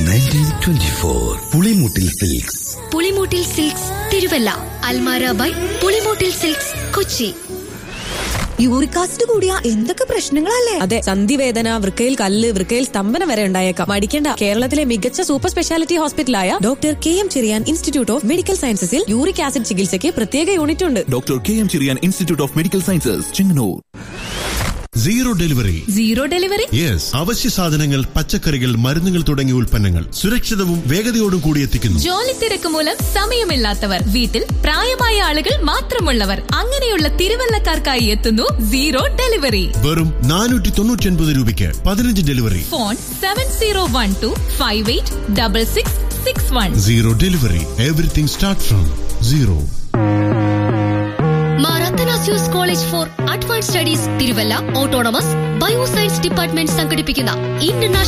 nineteen twenty four Pulimoottil silks Pulimoottil silks Thiruvalla Almara by Pulimoottil silks Kochi uric acid കൂടിയ എന്തൊക്കെ പ്രശ്നങ്ങളല്ലേ അതെ സന്ധിവേദന വൃക്കയിൽ കല്ല് വൃക്കയിൽ സ്തംഭനം വരെ ഉണ്ടായേക്കാം മടിക്കേണ്ട കേരളത്തിലെ മികച്ച സൂപ്പർ സ്പെഷ്യാലിറ്റി ഹോസ്പിറ്റലായ doctor K M Cherian institute of medical സയൻസസിൽ യൂറിക് ആസിഡ് ചികിത്സയ്ക്ക് പ്രത്യേക യൂണിറ്റ് ഉണ്ട് doctor K M Cherian institute of medical sciences Chengannur zero delivery zero delivery yes അവശ്യ സാധനങ്ങൾ പച്ചക്കറികൾ മരുന്നുകൾ തുടങ്ങിയ ഉൽപ്പന്നങ്ങൾ സുരക്ഷിതവും വേഗതയോടും കൂടി എത്തിക്കുന്നു ജോലി തിരക്ക് മൂലം സമയമില്ലാത്തവർ വീട്ടിൽ പ്രായമായ ആളുകൾ മാത്രമുള്ളവർ അങ്ങനെയുള്ള തിരുവല്ലക്കാർക്കായി എത്തുന്നു സീറോ ഡെലിവറി വെറും നാനൂറ്റി തൊണ്ണൂറ്റി ഒൻപത് രൂപയ്ക്ക് പതിനഞ്ച് delivery phone seven zero one two five eight double six six one zero delivery everything start from zero മാറത്തനാസ്യൂസ് college for advance studies Thiruvalla autonomous bioscience department സംഘടിപ്പിക്കുന്ന ഇന്റർനാഷണൽ